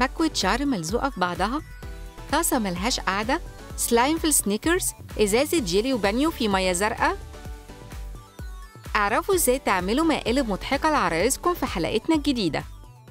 مكوة شعر ملزوقة في بعضها طاسة ملهاش قاعدة سلايم في السنيكرز إزازة جيلي وبانيو في مية زرقاء اعرفوا ازاي تعملوا مقالب مضحكة لعرايسكم في حلقتنا الجديدة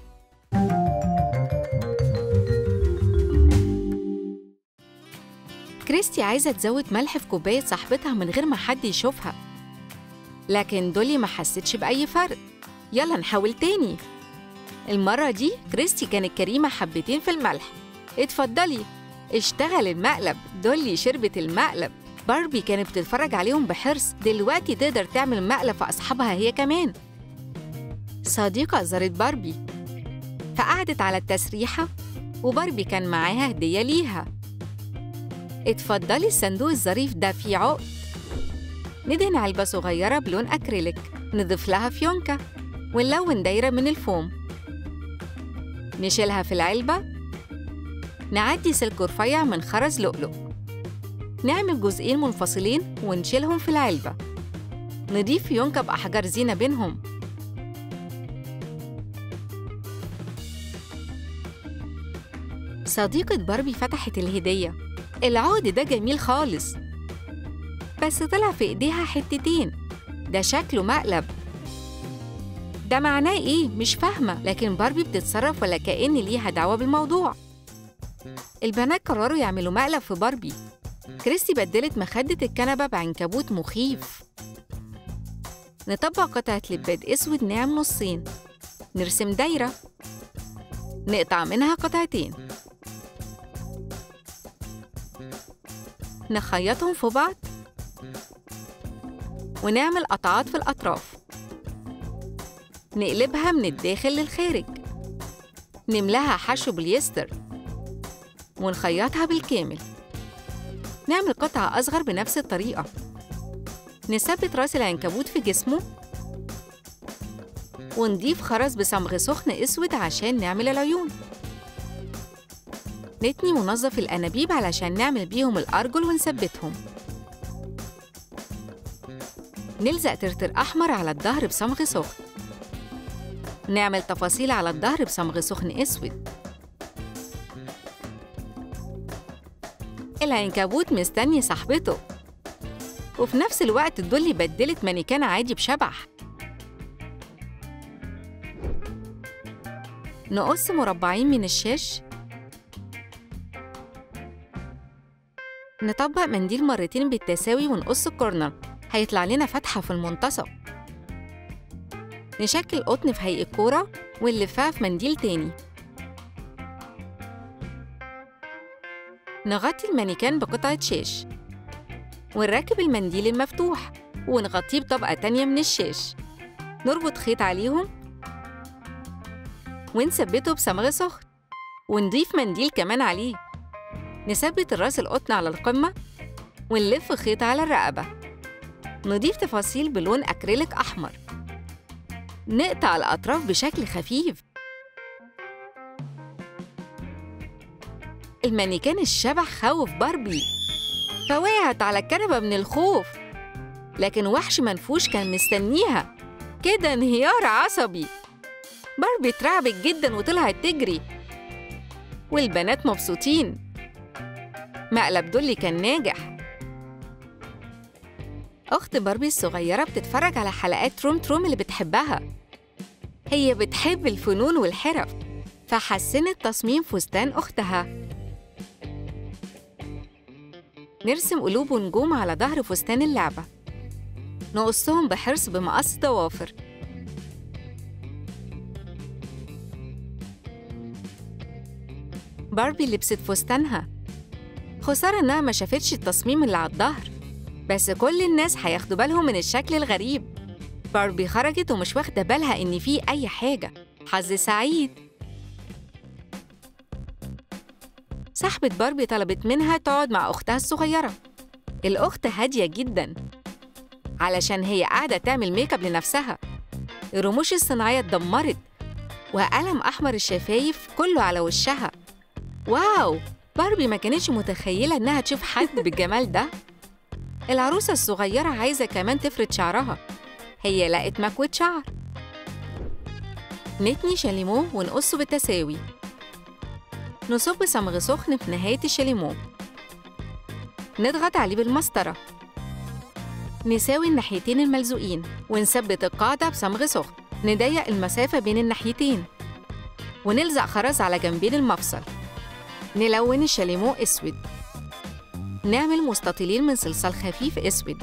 كريستي عايزة تزود ملح في كوباية صاحبتها من غير ما حد يشوفها لكن دولي ما حستش بأي فرق يلا نحاول تاني المرة دي كريستي كانت كريمة حبتين في الملح اتفضلي اشتغل المقلب دولي شربت المقلب باربي كانت بتتفرج عليهم بحرص دلوقتي تقدر تعمل مقلب في أصحابها هي كمان صديقة زارت باربي فقعدت على التسريحة وباربي كان معاها هدية ليها اتفضلي الصندوق الظريف ده فيه عقد ندهن علبة صغيرة بلون أكريليك نضيف لها فيونكة ونلون دايرة من الفوم نشيلها في العلبة نعدي سلك رفيع من خرز لؤلؤ نعمل جزئين منفصلين ونشيلهم في العلبة نضيف فيونكة بأحجار زينة بينهم صديقة باربي فتحت الهدية العقد ده جميل خالص بس طلع في ايديها حتتين ده شكله مقلب ده معناه ايه مش فاهمة لكن باربي بتتصرف ولا كأن ليها دعوة بالموضوع البنات قرروا يعملوا مقلب في باربي كريستي بدلت مخدة الكنبة بعنكبوت مخيف نطبق قطعة لباد أسود ناعم نصين نرسم دايرة نقطع منها قطعتين نخيطهم في بعض ونعمل قطعات في الأطراف نقلبها من الداخل للخارج نملاها حشو بوليستر ونخيطها بالكامل نعمل قطعة أصغر بنفس الطريقة نثبت راس العنكبوت في جسمه ونضيف خرز بصمغ سخن أسود عشان نعمل العيون نتني وننظف الأنابيب علشان نعمل بيهم الأرجل ونثبتهم نلزق ترتر أحمر على الظهر بصمغ سخن نعمل تفاصيل على الظهر بصمغ سخن أسود العنكبوت مستني صاحبته وفي نفس الوقت دولي بدلت مانيكان عادي بشبح نقص مربعين من الشاش نطبق منديل مرتين بالتساوي ونقص الكورنر هيطلع لنا فتحة في المنتصف نشكل قطن في هيئة كورة ونلفها في منديل تاني نغطي المانيكان بقطعة شاش ونركب المنديل المفتوح ونغطيه بطبقة تانية من الشاش نربط خيط عليهم ونثبته بصمغ سخن ونضيف منديل كمان عليه نثبت الراس القطن على القمة ونلف خيط على الرقبة نضيف تفاصيل بلون أكريليك أحمر نقطع الأطراف بشكل خفيف المانيكان الشبح خوف باربي فوقعت على الكنبة من الخوف لكن وحش منفوش كان مستنيها كده انهيار عصبي باربي اترعبت جدا وطلعت تجري والبنات مبسوطين مقلب دولي كان ناجح أخت باربي الصغيرة بتتفرج على حلقات تروم تروم اللي بتحبها هي بتحب الفنون والحرف فحسنت تصميم فستان أختها نرسم قلوب ونجوم على ظهر فستان اللعبة نقصهم بحرص بمقص ضوافر باربي لبست فستانها خسارة إنها ما شافتش التصميم اللي على الظهر بس كل الناس هياخدوا بالهم من الشكل الغريب باربي خرجت ومش واخدة بالها إن في أي حاجة حظ سعيد صاحبة باربي طلبت منها تقعد مع أختها الصغيرة الأخت هادية جدا علشان هي قاعدة تعمل ميك اب لنفسها الرموش الصناعية اتدمرت وقلم أحمر الشفايف كله على وشها واو باربي ما كانتش متخيلة إنها تشوف حد بالجمال ده العروسة الصغيرة عايزة كمان تفرد شعرها هي لقت مكوة شعر نتني شاليمو ونقصه بالتساوي نصب صمغ سخن في نهاية الشاليمو نضغط عليه بالمسطرة نساوي الناحيتين الملزوقين ونثبت القاعدة بصمغ سخن نضيق المسافة بين الناحيتين ونلزق خرز على جنبين المفصل نلون الشاليمو أسود نعمل مستطيلين من صلصال خفيف أسود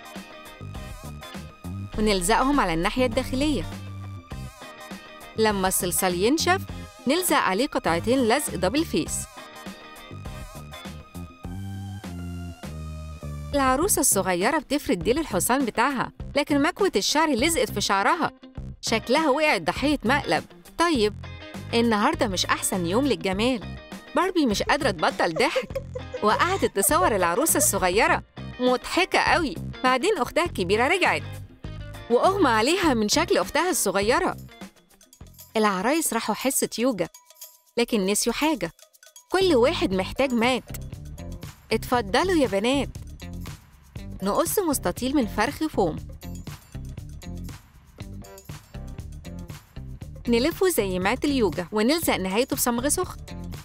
ونلزقهم على الناحية الداخلية لما الصلصال ينشف نلزق عليه قطعتين لزق دبل فيس العروسة الصغيرة بتفرد ديل الحصان بتاعها لكن مكوة الشعر لزقت في شعرها شكلها وقعت ضحية مقلب طيب النهاردة مش أحسن يوم للجمال باربي مش قادرة تبطل ضحك وقعدت تصور العروسة الصغيرة مضحكة قوي بعدين أختها الكبيرة رجعت وأغمى عليها من شكل أختها الصغيرة العرايس راحوا حصة يوجا لكن نسيوا حاجة كل واحد محتاج مات اتفضلوا يا بنات نقص مستطيل من فرخ فوم نلفه زي مات اليوجا ونلزق نهايته بصمغ سخن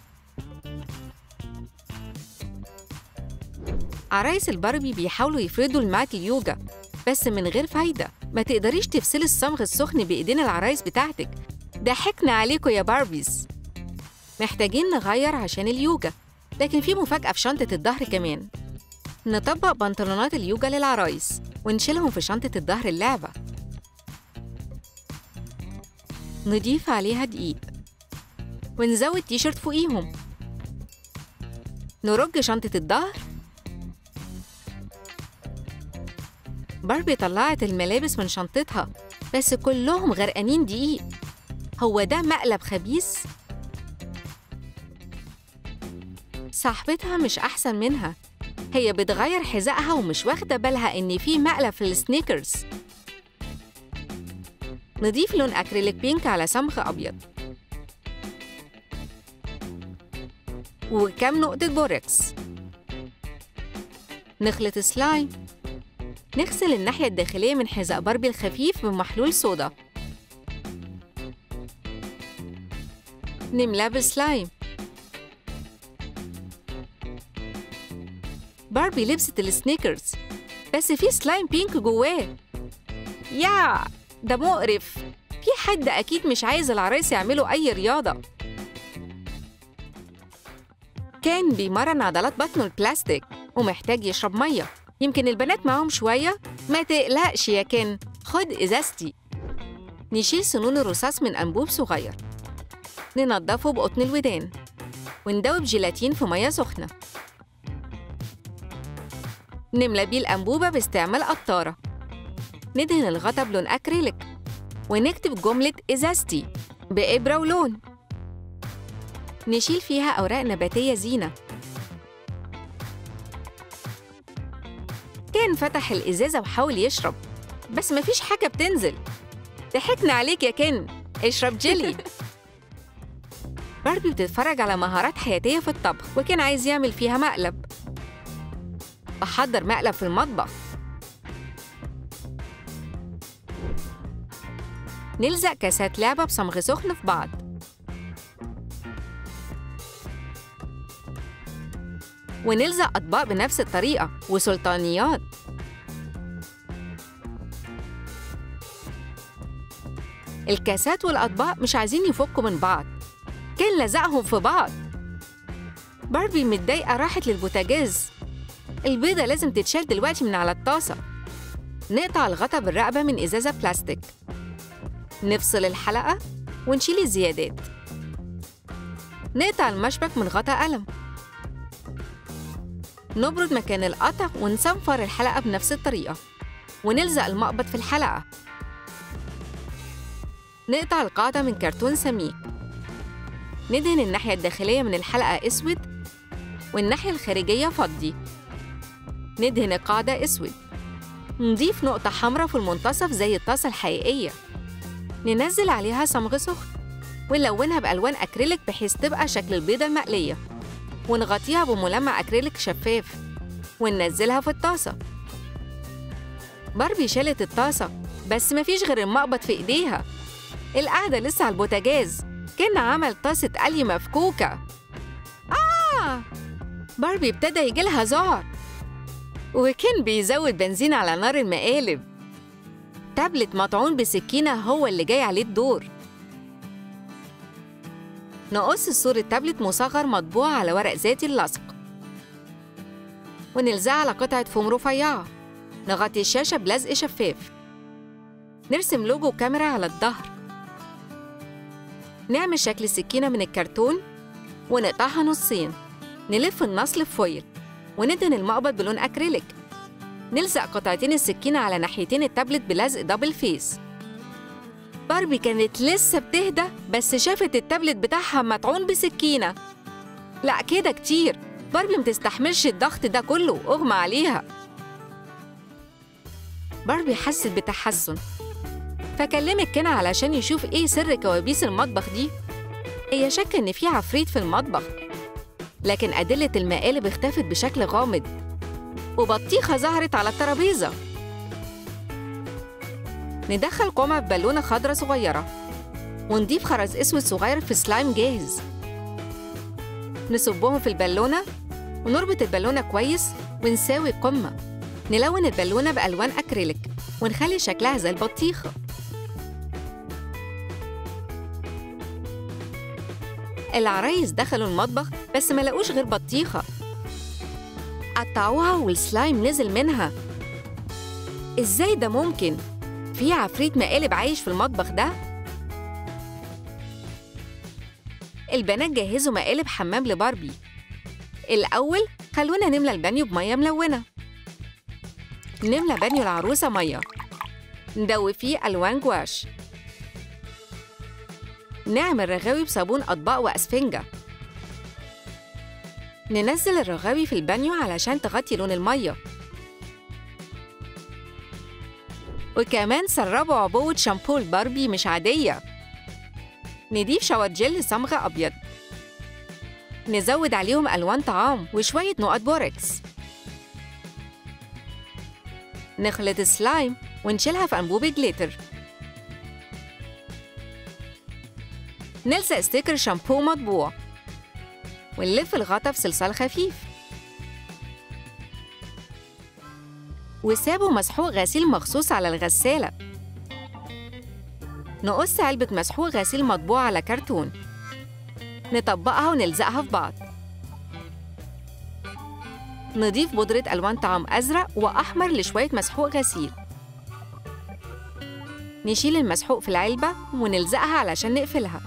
عرايس الباربي بيحاولوا يفردوا المات اليوجا بس من غير فايدة ما تقدريش تفصلي الصمغ السخن بإيدين العرايس بتاعتك ضحكنا عليكم يا باربيز محتاجين نغير عشان اليوجا لكن في مفاجأة في شنطة الظهر كمان نطبق بنطلونات اليوجا للعرايس ونشيلهم في شنطة الظهر اللعبة نضيف عليها دقيق ونزود تيشرت فوقيهم نرج شنطة الظهر باربي طلعت الملابس من شنطتها بس كلهم غرقانين دقيق هو ده مقلب خبيث؟ صاحبتها مش أحسن منها هي بتغير حذائها ومش واخدة بالها إن في مقلب في السنيكرز نضيف لون أكريليك بينك على صمغ أبيض وكم نقطة بوركس نخلط سلايم نغسل الناحية الداخلية من حذاء باربي الخفيف بمحلول صودا نملاه بسلايم باربي لبست السنيكرز بس في سلايم بينك جواه يا ده مقرف في حد أكيد مش عايز العرايس يعملوا أي رياضة كان بيمرن عضلات بطنه البلاستيك ومحتاج يشرب مية يمكن البنات معاهم شوية ما تقلقش يا كن خد إزازتي نشيل سنون الرصاص من أنبوب صغير ننضفه بقطن الودان وندوب جيلاتين في مية سخنة نملى بيه الأنبوبة باستعمال قطارة ندهن الغطا بلون أكريليك ونكتب جملة إزازتي بإبرة ولون نشيل فيها أوراق نباتية زينة كان فتح الإزازة وحاول يشرب بس مفيش حاجة بتنزل ضحكنا عليك يا كن اشرب جيلي باربي بتتفرج على مهارات حياتية في الطبخ وكان عايز يعمل فيها مقلب بحضر مقلب في المطبخ نلزق كاسات لعبة بصمغ سخن في بعض ونلزق أطباق بنفس الطريقة وسلطانيات الكاسات والأطباق مش عايزين يفكوا من بعض كان لزقهم في بعض باربي متضايقة راحت للبوتاجاز البيضة لازم تتشال دلوقتي من على الطاسة نقطع الغطا بالرقبة من إزازة بلاستيك نفصل الحلقة ونشيل الزيادات نقطع المشبك من غطا قلم نبرد مكان القطع ونصنفر الحلقة بنفس الطريقة ونلزق المقبض في الحلقة نقطع القاعدة من كرتون سميك ندهن الناحية الداخلية من الحلقة أسود والناحية الخارجية فضي ندهن القاعدة أسود نضيف نقطة حمراء في المنتصف زي الطاسة الحقيقية ننزل عليها صمغ سخن ونلونها بألوان أكريليك بحيث تبقى شكل البيضة المقلية ونغطيها بملمع أكريليك شفاف وننزلها في الطاسة باربي شالت الطاسة بس مفيش غير المقبض في إيديها القعدة لسه على البوتاجاز كان عمل طاسة قلي مفكوكة بسرعة باربي ابتدى يجيلها ذعر وكان بيزود بنزين على نار المقالب تابلت مطعون بسكينة هو اللي جاي عليه الدور نقص صورة تابلت مصغر مطبوع على ورق ذاتي اللصق ونلزقها على قطعة فوم رفيعة نغطي الشاشة بلزق شفاف نرسم لوجو كاميرا على الظهر نعمل شكل السكينة من الكرتون ونقطعها نصين نلف النصل بفويل وندهن المقبض بلون أكريليك نلزق قطعتين السكينة على ناحيتين التابلت بلزق دبل فيس باربي كانت لسه بتهدى بس شافت التابلت بتاعها مطعون بسكينة لا كده كتير باربي متستحملش الضغط ده كله أغمى عليها باربي حست بتحسن فكلمت كان علشان يشوف ايه سر كوابيس المطبخ دي هي شاكة إن في عفريت في المطبخ لكن أدلة المقالب اختفت بشكل غامض وبطيخة ظهرت على الترابيزة ندخل قمع ببالونة خضرة صغيرة ونضيف خرز أسود صغير في سلايم جاهز نصبهم في البالونة ونربط البالونة كويس ونساوي القمة نلون البالونة بألوان أكريليك ونخلي شكلها زي البطيخة العرايس دخلوا المطبخ بس ما لقوش غير بطيخة قطعوها والسلايم نزل منها ازاي ده ممكن؟ في عفريت مقالب عايش في المطبخ ده؟ البنات جهزوا مقالب حمام لباربي الأول خلونا نملى البانيو بمية ملونة نملى بانيو العروسة مية ندوي فيه ألوان جواش نعمل رغاوي بصابون أطباق وأسفنجة ننزل الرغاوي في البانيو علشان تغطي لون المية وكمان سربوا عبوة شامبو الباربي مش عادية نضيف شاور جل صمغ أبيض نزود عليهم ألوان طعام وشوية نقط بوركس نخلط السلايم ونشيلها في أنبوب جليتر نلزق ستيكر شامبو مطبوع ونلف الغطا في صلصال خفيف وسابوا مسحوق غسيل مخصوص على الغسالة نقص علبة مسحوق غسيل مطبوع على كرتون نطبقها ونلزقها في بعض نضيف بودرة ألوان طعام أزرق وأحمر لشوية مسحوق غسيل نشيل المسحوق في العلبة ونلزقها علشان نقفلها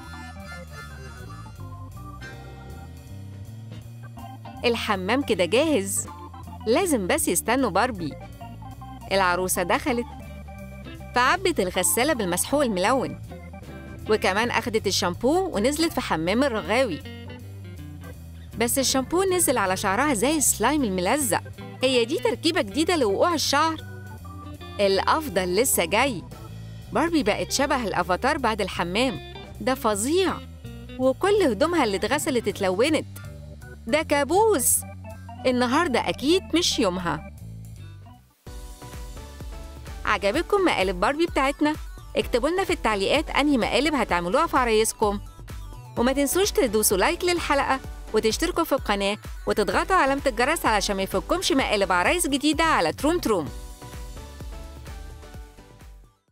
الحمام كده جاهز لازم بس يستنوا باربي العروسة دخلت فعبت الغسالة بالمسحوق الملون وكمان أخدت الشامبو ونزلت في حمام الرغاوي بس الشامبو نزل على شعرها زي السلايم الملزق هي دي تركيبة جديدة لوقوع الشعر الأفضل لسه جاي باربي بقت شبه الأفاتار بعد الحمام ده فظيع وكل هدومها اللي اتغسلت اتلونت ده كابوس النهاردة أكيد مش يومها عجبتكم مقالب باربي بتاعتنا؟ اكتبوا لنا في التعليقات أنهي مقالب هتعملوها في عرايسكم وما تنسوش تدوسوا لايك للحلقة وتشتركوا في القناة وتضغطوا علامة الجرس علشان ما يفوتكمش مقالب عرايس جديدة على تروم تروم